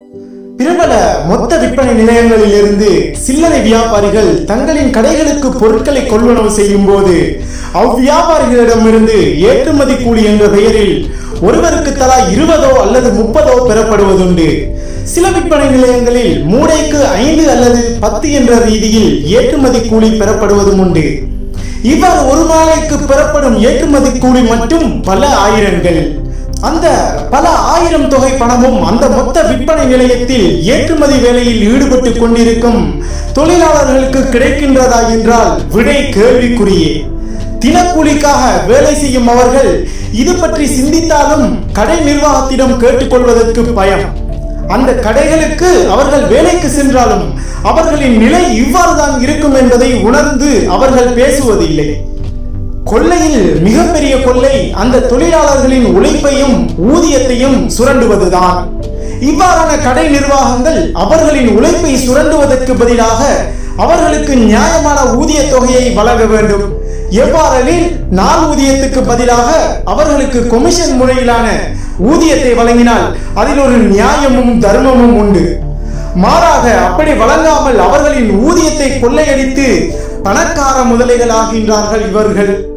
பிரபல மொத்த விற்பனை நிலையங்களிலிருந்து சில்லறை வியாபாரிகள் தங்களின் கடைகளுக்கு பொருட்களை கொள்வனவு செய்யும் போது அவ்வியாபாரிகளிடமிருந்து ஏற்றுமதி கூலி என்ற பெயரில் ஒருவருக்கு தலா இருபதோ அல்லது முப்பதோ பெறப்படுவதுண்டு சில விற்பனை நிலையங்களில் மூடைக்கு ஐந்து அல்லது பத்து என்ற ரீதியில் ஏற்றுமதி கூலி பெறப்படுவதும் உண்டு இவ்வாறு ஒரு நாளைக்கு பெறப்படும் ஏற்றுமதி கூலி மட்டும் பல ஆயிரங்கள் அந்த பல ஆயிரம் தொகை பணமும் அந்த மொத்த விற்பனை நிலையத்தில் ஏற்றுமதி வேலையில் ஈடுபட்டு கொண்டிருக்கும் தொழிலாளர்களுக்கு கிடைக்கின்றதா என்றால் விடை கேள்விக்குறியே தினக்கூலிக்காக வேலை செய்யும் அவர்கள் இது பற்றி சிந்தித்தாலும் கடை நிர்வாகத்திடம் கேட்டுக்கொள்வதற்கு பயம் அந்த கடைகளுக்கு அவர்கள் வேலைக்கு சென்றாலும் அவர்களின் நிலை இவ்வாறுதான் இருக்கும் என்பதை உணர்ந்து அவர்கள் பேசுவதில்லை கொள்ளையில் மிகப்பெரிய கொள்ளை அந்த தொழிலாளர்களின் உழைப்பையும் ஊதியத்தையும் சுரண்டுவதுதான் இவ்வாறான கடை நிர்வாகங்கள் அவர்களின் உழைப்பை சுரண்டுவதற்கு பதிலாக அவர்களுக்கு நியாயமான ஊதிய தொகையை வழங்க வேண்டும் எவ்வாறெனில் நாள் ஊதியத்துக்கு பதிலாக அவர்களுக்கு கொமிஷன் முறையிலான ஊதியத்தை வழங்கினால் அதில் ஒரு நியாயமும் தர்மமும் உண்டு மாறாக அப்படி வழங்காமல் அவர்களின் ஊதியத்தை கொள்ளையடித்து பணக்கார முதலைகள் ஆகின்றார்கள் இவர்கள்